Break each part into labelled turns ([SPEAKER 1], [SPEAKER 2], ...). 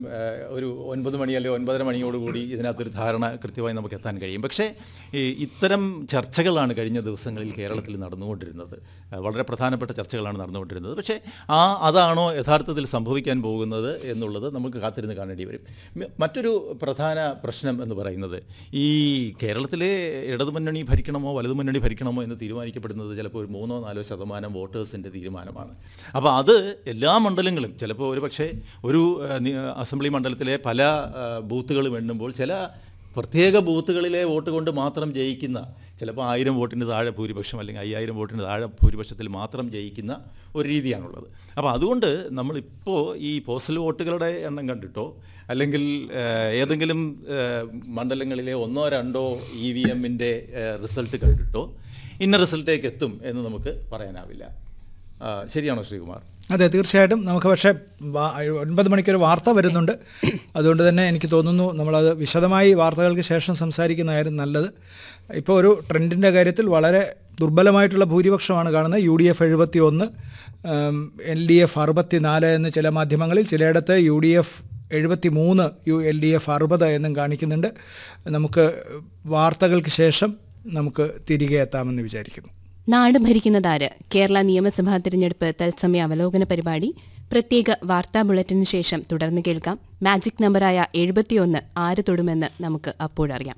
[SPEAKER 1] ഏഹ് ഒരു ഒൻപത് മണി അല്ലെങ്കിൽ ഒൻപതര മണിയോടുകൂടി ഇതിനകത്തൊരു ധാരണ കൃത്യമായി നമുക്ക് എത്താൻ കഴിയും പക്ഷേ ഈ ഇത്തരം ചർച്ചകളാണ് കഴിഞ്ഞ ദിവസങ്ങളിൽ കേരളത്തിൽ നടന്നുകൊണ്ടിരുന്നത് ഏഹ് വളരെ പ്രധാനപ്പെട്ട ചർച്ചകളാണ് നടന്നുകൊണ്ടിരുന്നത് പക്ഷേ ആ അതാണോ യഥാർത്ഥത്തിൽ സംഭവിക്കാൻ പോകുന്നത് എന്നുള്ളത് നമുക്ക് കാത്തിരുന്ന് കാണേണ്ടി വരും മ- മറ്റൊരു പ്രധാന പ്രശ്നം എന്ന് പറയുന്നത് ഈ കേരളത്തിലെ ഇടതുമുന്നണി ഭരിക്കണമോ വലതുമുന്നണി ഭരിക്കണമോ എന്ന് തീരുമാനിക്കപ്പെടുന്നത് ചിലപ്പോൾ ഒരു മൂന്നോ നാലോ ശതമാനം വോട്ടേഴ്സിൻ്റെ തീരുമാനമാണ് അപ്പോൾ അത് എല്ലാ മണ്ഡലങ്ങളും ചിലപ്പോൾ ഒരു പക്ഷേ ഒരു ഏഹ്, നി- അസംബ്ലി മണ്ഡലത്തിലെ പല ബൂത്തുകളും എണ്ണുമ്പോൾ ചില പ്രത്യേക ബൂത്തുകളിലെ വോട്ട് കൊണ്ട് മാത്രം ജയിക്കുന്ന ചിലപ്പോൾ ആയിരം വോട്ടിന് താഴെ ഭൂരിപക്ഷം അല്ലെങ്കിൽ അയ്യായിരം വോട്ടിന് താഴെ ഭൂരിപക്ഷത്തിൽ മാത്രം ജയിക്കുന്ന ഒരു രീതിയാണുള്ളത് അപ്പോൾ അതുകൊണ്ട് നമ്മളിപ്പോൾ ഈ പോസ്റ്റൽ വോട്ടുകളുടെ എണ്ണം കണ്ടിട്ടോ അല്ലെങ്കിൽ ഏഹ്, ഏതെങ്കിലും ഏഹ്, മണ്ഡലങ്ങളിലെ ഒന്നോ രണ്ടോ ഇ വി എമ്മിൻ്റെ റിസൾട്ട് കണ്ടിട്ടോ ഇന്ന റിസൾട്ടേക്ക് എത്തും എന്ന് നമുക്ക് പറയാനാവില്ല ആ, ശരിയാണോ ശ്രീകുമാർ
[SPEAKER 2] അതെ തീർച്ചയായിട്ടും നമുക്ക് പക്ഷേ വാ- ഒൻപത് മണിക്കൊരു വാർത്ത വരുന്നുണ്ട് അതുകൊണ്ട് തന്നെ എനിക്ക് തോന്നുന്നു നമ്മളത് വിശദമായി വാർത്തകൾക്ക് ശേഷം സംസാരിക്കുന്നതായിരുന്നു നല്ലത് ഇപ്പോൾ ഒരു ട്രെൻഡിൻ്റെ കാര്യത്തിൽ വളരെ ദുർബലമായിട്ടുള്ള ഭൂരിപക്ഷമാണ് കാണുന്നത് യു ഡി എഫ് എഴുപത്തി ഒന്ന് എൽ ഡി എഫ് അറുപത്തി നാല് എന്ന് ചില മാധ്യമങ്ങളിൽ ചിലയിടത്ത് യു ഡി എഫ് എഴുപത്തി മൂന്ന് യു എൽ ഡി എഫ് അറുപത് എന്നും കാണിക്കുന്നുണ്ട് നമുക്ക് വാർത്തകൾക്ക് ശേഷം നമുക്ക് തിരികെ എത്താമെന്ന് വിചാരിക്കുന്നു
[SPEAKER 3] നാട് ഭരിക്കുന്നതാര് കേരള നിയമസഭാ തിരഞ്ഞെടുപ്പ് തത്സമയ അവലോകന പരിപാടി പ്രത്യേക വാർത്താ ബുള്ളറ്റിന് ശേഷം തുടർന്ന് കേൾക്കാം മാജിക് നമ്പറായ എഴുപത്തിയൊന്ന് ആര് തൊടുമെന്ന് നമുക്ക് അപ്പോഴറിയാം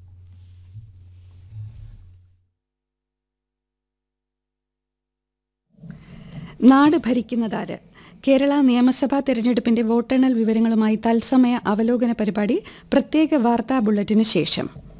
[SPEAKER 4] നാട് ഭരിക്കുന്നതാര് കേരള നിയമസഭാ തെരഞ്ഞെടുപ്പിന്റെ വോട്ടെണ്ണൽ വിവരങ്ങളുമായി തത്സമയ അവലോകന പരിപാടി പ്രത്യേക വാർത്താ ബുള്ളറ്റിന് ശേഷം